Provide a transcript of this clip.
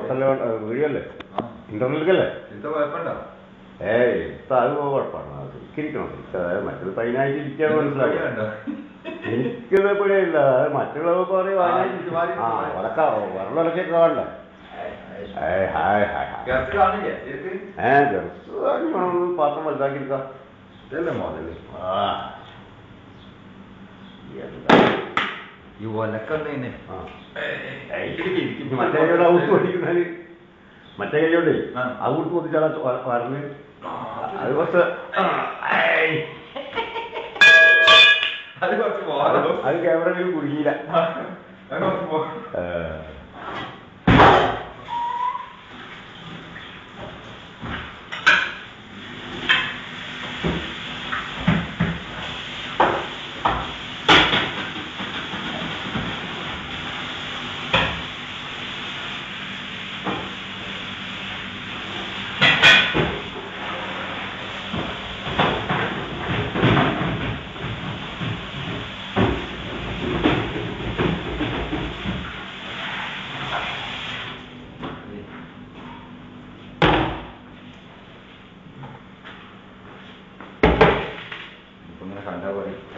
പുറത്തല്ലേ വീഴല്ലേ ആ. ഇന്റർനെറ്റിലല്ലേ ഇത് കുഴപ്പമുണ്ടോ ഏയ് ഇപ്പൊ അത് കുഴപ്പമാണ് അത് ശരിക്കിരിക്കണം ശരിക്കും അതായത് മറ്റൊരു പതിനായിട്ട് ഇരിക്കാൻ മനസ്സിലാവും പേടിയുണ്ടോ? എനിക്കത് പേടിയില്ല അത് മറ്റുള്ളവർ പറയും ആ, അതിനായിട്ട് ഇത് മാറി, ആ മാറി. ഉറക്ക വെള്ളമൊക്കെ വേണ്ട ഏയ് ഹായ് ഹായ് ഹായ് ഗസ്റ്റ് കാണില്ലേ ഇருக்கு ഏ ജസ്റ്റ് പാത്രം വലുതാക്കി എടുക്കാം ഇതല്ലേ മോഡല് ആ എന്താ? ഈ ഒലക്കുന്നതിന് ആ. ഏയ്, മറ്റേ കൈയോട് ഔട്ട് ഓടിക്കുന്നതിന് മറ്റേ കൈയോടെ ആ. ഔട്ട് പൊതിച്ചാൽ വരണ് അത് കുറച്ച് ഏയ്. അത് കുറച്ച് അത് പോകാം അത് ക്യാമറയിൽ കുടുങ്ങിയില്ല അത് കുറച്ച് പോകാം ഏ. ഇപ്പൊ ഇങ്ങനെ കണ്ടാ പറയും